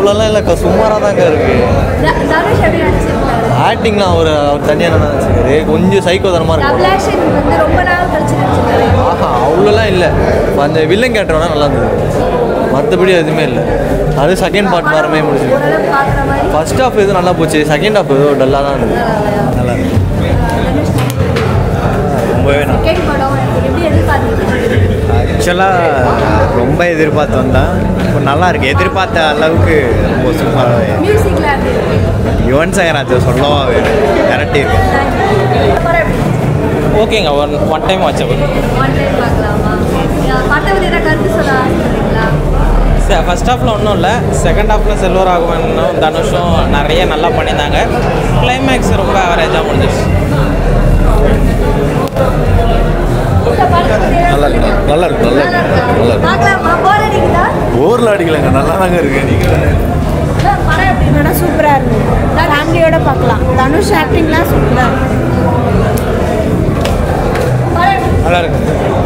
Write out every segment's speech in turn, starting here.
அவ்வளோலாம் இல்லைக்கா சுமாராக தாங்க இருக்கு த- தனுஷ் எப்படி நடிச்சிருக்காரு ஆக்டிங்லாம் அவர் அவர் தனியாக நல்லா நடிச்சிருக்காரு கொஞ்சம் சைக்கோ தரமாக டபுள் இருக்கும் ஆக்ஷன் வந்து ரொம்ப நாள் கழிச்சு நடிச்சிருக்காரு ஆஹா அவ்வளோலாம் இல்லை அந்த வில்லன் கேரக்டர் வேணால் நல்லா இருந்தது மற்றபடி எதுவுமே இல்லை அது செகண்ட் பார்ட் மாதிரிமே முடிச்சிருக்கு ஓரளவு பார்க்குற மாதிரி ஃபர்ஸ்ட் ஹாஃப் எதுவும் நல்லா போச்சு செகண்ட் ஹாஃப் ஏதோ டல்லாக தான் இருந்தது நல்லா இருக்கு ரொம்பவே நல்லா செகண்ட் படம் எனக்கு எப்படி எதிர்பார்த்தீங்க ஆக்சுவலாக ரொம்ப எதிர்பார்த்தோம் தான் இப்போ நல்லா இருக்கு எதிர்பார்த்த அளவுக்கு ரொம்ப சூப்பராகவே மியூசிக்ல எப்படி இருக்கு யுவன் சங்கராஜ் சொல்லவா வேணும் மிரட்டி இருக்கு இந்த படம் எப்படி ஓகேங்க one one time watchable one time பார்க்கலாமா படத்தை பற்றி ஏதாவது கருத்து சொல்ல ஆசைப்படுறீங்களா ஃபர்ஸ்ட் ஹாஃபில் ஒன்றும் இல்லை செகண்ட் ஹாஃபில் செல்வர் ராகவனும் தனுஷும் நிறைய நல்லா பண்ணியிருந்தாங்க கிளைமேக்ஸ் ரொம்ப ஆவரேஜாக முடிஞ்சிச்சு இந்த படத்தை பத்தி ஏதாவது நல்லா இருக்கு சொல்லுங்க. நல்லா இருக்கு நல்லா நல்லா இருக்கு இருக்கா? நல்லா இருக்கு பார்க்கலாமா போர் அடிக்குதா ஊரில் அடிக்கலைங்க நல்லா தாங்க இருக்கு நீங்கள் இல்ல, படம் எப்படி இருக்கு? படம் சூப்பராக இருக்கும் ஃபேமிலியோட பார்க்கலாம் தனுஷ் ஆக்டிங்லாம் சூப்பராக இருக்கும் படம் எப்படி நல்லா இருக்கு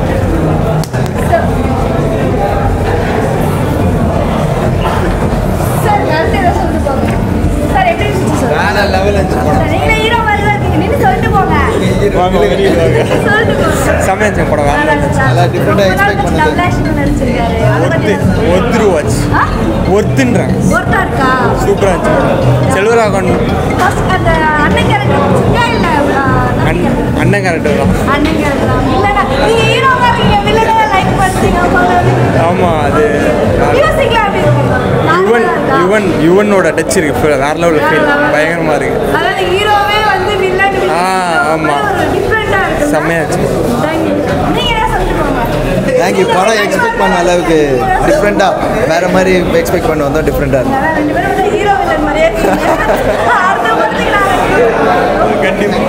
சார் கருத்து ஏதாவது சொல்லிட்டு போங்க சார் எப்படி இருந்துச்சு சார் வேற லெவல் சார், நீங்களே ஹீரோ மாதிரி தான் இருக்கீங்க நின்று சொல்லிட்டு போங்க சொல்லிட்டு போங்க சமையல் படம் நல்லா இருந்துச்சா? நல்லா different ஆ ரொம்ப நாள் expect கழிச்சு double action ல நடிச்சிருக்காரு. அதை பத்தி ஏதாவது சொல்லுங்க. ஒருத்தர் வாட்ச் ஆ? ஒருத்துன்றாங்க ஒருத்தா இருக்கா? சூப்பராக இருந்துச்சு செல்வராகவன் First அந்த அண்ணன் character பிடிச்சிருக்கா இல்ல, ஆ, தம்பி character? அண்ணன் கேரக்டர் தான் அண்ணன் character ஆ? இல்லைண்ணா, நீங்க hero வா இருக்கீங்க, villain ஆ like பண்றீங்க, சொல்லுங்க. ஆமாம் அது Music லாம் எப்படி இருக்கு? யுவன் normal ஆ இருக்கா? யுவன் யுவனோட டச் இருக்கு feel- வேற லெவலில் ஃபீல் பயங்கரமாக இருக்கு அதாவது ஹீரோவே வந்து வில்லன் ஆ, ஆமா. டிஃப்ரெண்டா இருக்கு செம்மையாச்சு. நீங்க என்ன சொல்லிட்டு போங்க தேங்க்யூ படம் எக்ஸ்பெக்ட் பண்ண அளவுக்கு டிஃப்ரெண்ட்டாக வேறு மாதிரி எக்ஸ்பெக்ட் பண்ண வந்தோம் டிஃப்ரெண்ட்டாக இருக்கும் அதான் ரெண்டு பேரும் வந்து ஹீரோ வில்லன் மாதிரியே இருக்கீங்க. அடுத்த படத்துக்கு நான் கண்டிப்பாக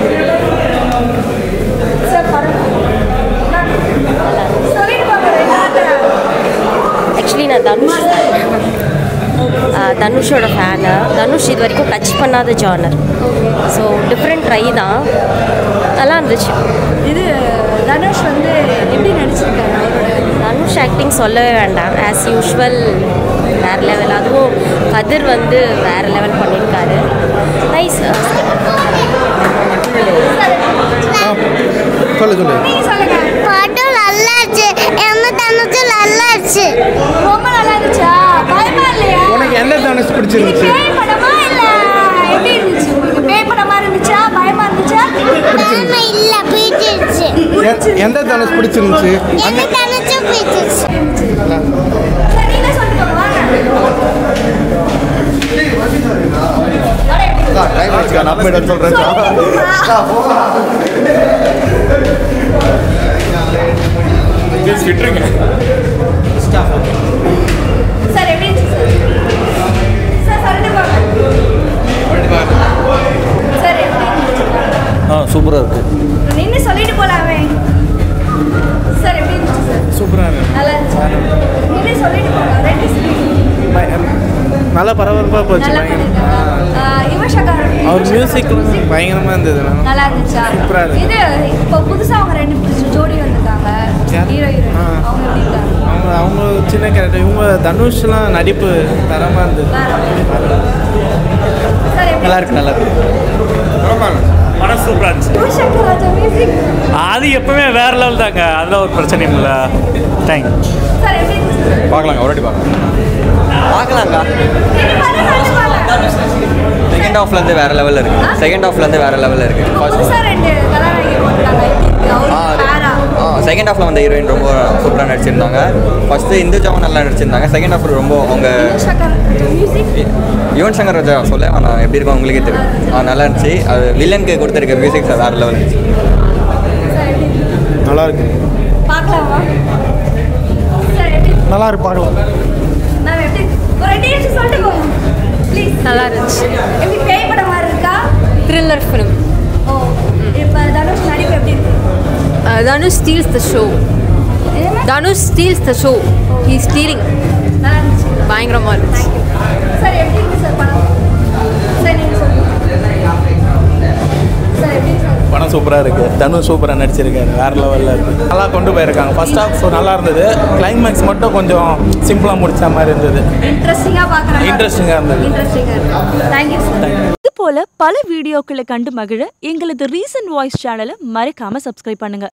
சார் படம் சொல்லிட்டு போங்க ஆக்சுவலி நான் தனுஷ் ஆ, தனுஷோட ஃபேனு தனுஷ் இது வரைக்கும் டச் பண்ணாத ஜானர் ஸோ டிஃப்ரெண்ட் ட்ரை தான் நல்லா இருந்துச்சு இது தனுஷ் வந்து எப்படி நடிச்சிருக்காரு அவரோட தனுஷ் ஆக்டிங் சொல்லவே வேண்டாம் ஆஸ் யூஷுவல் வேறு லெவல் அதுவும் கதிர் வந்து வேறு லெவல் பண்ணியிருக்காரு நைஸ் சொல்லு சொல்லு நீங்க சொல்லுங்க படம் நல்லாச்சு எம்ம தனுக்கு நல்லாச்சு ரொம்ப நல்லா இருந்துச்சா பயமா இல்லையா உனக்கு எந்த தனுஷ் பிடிச்சிருந்துச்சு? இது பேய் படமா இல்ல எப்படி இருந்துச்சு உங்களுக்கு பேய் படமா இருந்துச்சா பயமா இருந்துச்சா பயமா இல்ல பிடிச்சிருச்சு எந்த தனுஷ் பிடிச்சிருந்துச்சு என்ன தனுச்சு பிடிச்சிருச்சு சரி நீங்க சொல்லிட்டு போங்க வாங்க டைம் ஆச்சுக்கா நான் போய்ட்டு சொல்கிறேன் சார் எப்படி இருந்துச்சு சார் சார் சொல்லிட்டு போங்க சார் எப்படி இருந்துச்சு ஆ சூப்பராக இருக்குது நின்று சொல்லிட்டு போலாமே சார் எப்படி இருந்துச்சு சார் சூப்பராக இருக்கு நல்லா இருந்துச்சு நின்று சொல்லிட்டு போங்க ரெண்டு screen. நல்லா பரபரப்பாக போச்சு நல்லா பண்ணிருக்காங்க யுவன் சங்கர் அவர் மியூசிக் பயங்கரமாக இருந்தது நல்லா இருந்துச்சா சூப்பரா இருந்துச்சு. இது இப்போ புதுசா அவங்க ரெண்டு புதுசு ஜோடி வந்திருக்காங்க யார்? ஹீரோ ஹீரோயின் ஆ. அவங்க எப்படி இருக்காங்க அவங்க அவங்க சின்ன கேரக்டர் இவங்க தனுஷ்லாம் நடிப்பு தரமாக இருந்தது வேற சார் எப்படி நல்லா இருக்கு நல்லா இருக்கு படம் சூப்பராக இருந்துச்சு யுவன் சங்கர் ராஜா மியூசிக் அது எப்பவுமே வேற லெவல் தாங்க அதெல்லாம் ஒரு பிரச்சனையும் இல்லை தேங்க் சார் எப்படி இருந்துச்சு பார்க்கலாங்க ஒரு வாட்டி பார்க்கலாம் பார்க்கலாங்க்கா நீங்க பாருங்க, பாருங்க. செகண்ட் ஹாஃப்லேருந்து வேறு லெவலில் இருக்குது செகண்ட் ஹாஃப்லேருந்து வேறு லெவலில் இருக்குது இப்போ புதுசா ரெண்டு கதாநாயகி போட்டிருக்காங்க எப்படி இருக்கு ஆ அவருக்கு பேரா ஆ செகண்ட் ஹாஃபில் வந்த ஹீரோயின் ரொம்ப சூப்பராக நடிச்சிருந்தாங்க ஃபஸ்ட்டு இந்துஜாவும் நல்லா நடிச்சிருந்தாங்க செகண்ட் ஹாஃப் ரொம்ப அவங்க யுவன் சங்கர் மியூசிக் யுவன் சங்கர் ராஜா சொல்ல ஆனால் எப்படி இருக்கும் உங்களுக்கே தெரியும் ஆ நல்லா இருந்துச்சு அது வில்லனுக்கு கொடுத்துருக்க மியூசிக் வேறு லெவல் இருந்துச்சு சார் எப்படி இருக்கு? நல்லா இருக்கு பார்க்கலாமா சார் எப்படி இருக்கு? நல்லா இருக்கு பார்க்கலாம் மேம் எப்படி இருக்கு? ஒரு ரெண்டு நிமிஷம் சொல்லிட்டு போங்க ப்ளீஸ் நல்லா இருந்துச்சு எப்படி பேய் படம் மாதிரி இருக்கா த்ரில்லர் ஃபிலிம் ஓ இப்போ தனுஷ் நடிப்பு எப்படி இருக்கு தனுஷ் ஸ்டீல்ஸ் த ஷோ என்ன Dhanush steals the show he stealing நல்லா இருந்துச்சு பயங்கரமாக இருந்துச்சு சார் எப்படி இருக்கு சார் படம் சார் நீங்கள் சொல்லுங்க சார் எப்படி இருக்கு சார் படம் சூப்பராக இருக்குது தனு சூப்பராக நடிச்சிருக்காரு வேறு லெவலில் இருக்குது நல்லா கொண்டு போயிருக்காங்க ஃபர்ஸ்ட் ஹாஃப் நல்லா இருந்தது கிளைமேக்ஸ் மட்டும் கொஞ்சம் சிம்பிளாக முடிச்ச மாதிரி இருந்தது இன்ட்ரெஸ்டிங்காக பார்க்குறாங்க இன்ட்ரெஸ்டிங்காக இருந்தது இன்ட்ரெஸ்டிங்காக இருக்கு தேங்க்யூ சார் இது போல பல வீடியோக்களை கண்டு மகிழ எங்களது ரீசன்ட் வாய்ஸ் சேனலை மறக்காம சப்ஸ்கிரைப் பண்ணுங்க